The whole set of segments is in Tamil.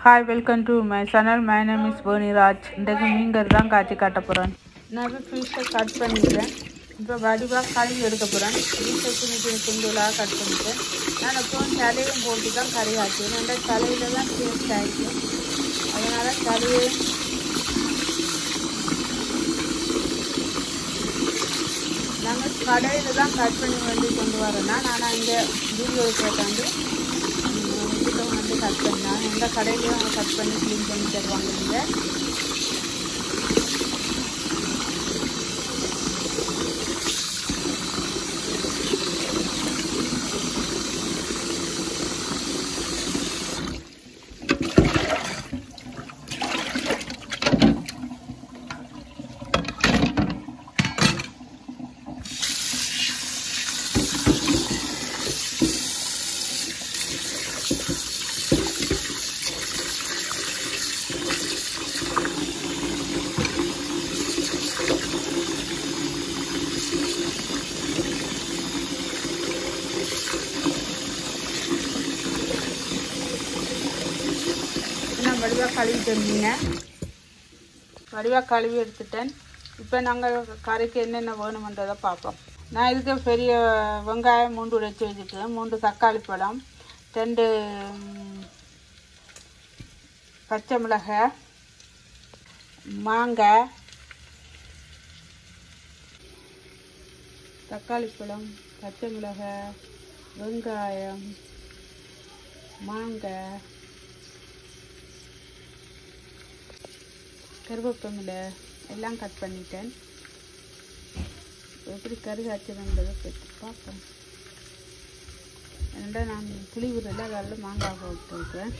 hi welcome to my channel my name is Boniraj இன்றைக்கு மீன்கறி தான் காய்ச்சி காட்ட போகிறேன் நான் இப்போ ஃபிஷ்ஷை கட் பண்ணிக்கிறேன் இப்போ வடிவாக கழுவி எடுக்க போகிறேன் ஃபிஷ்ஷை சின்ன சின்ன துண்டுகளாக கட் பண்ணிட்டேன் நான் எப்பவும் தலையும் போட்டு தான் கறி காய்ச்சுவேன் அந்த தலையிலலாம் டேஸ்ட் ஆகிடுச்சு அதனால் தலையை நாங்கள் கடையில் தான் கட் பண்ணி வந்து கொண்டு வரோன்னா நான் இங்கே வீடியோ கேட்டாண்டு வீட்டில் வந்து கட் பண்ணேன் எந்த கடையிலையும் அவங்க கட் பண்ணி க்ளீன் பண்ணி தருவாங்க இங்கே நான் வடிவாக கழுவிட்டு இருந்தீங்க வடிவாக கழுவி எடுத்துட்டேன் இப்போ நாங்கள் கறிக்கு என்னென்ன வேணுமன்றதை பார்ப்போம் நான் இதுக்கு பெரிய வெங்காயம் மூன்று உடைச்சி வச்சுருக்கேன் மூன்று தக்காளி பழம் ரெண்டு ம், பச்சை மிளகாய் மாங்காய் தக்காளி பழம் பச்சை மிளகாய் வெங்காயம் மாங்காய் கருவேப்பமில்லை எல்லாம் கட் பண்ணிட்டேன் எப்படி கறி காய்ச்சதுன்றதை பற்றி பார்ப்போம் ரெண்டா நான் புளி விடல அதில் மாங்காய் போட்டுருக்கேன்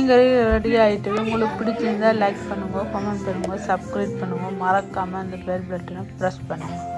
மீன் கறி ரெடி ஆகிட்டு உங்களுக்கு பிடிச்சிருந்தா லைக் பண்ணுங்க கமெண்ட் பண்ணுங்க சப்ஸ்கிரைப் பண்ணுங்க மறக்காமல் அந்த பெல் பட்டனை ப்ரெஸ் பண்ணுங்க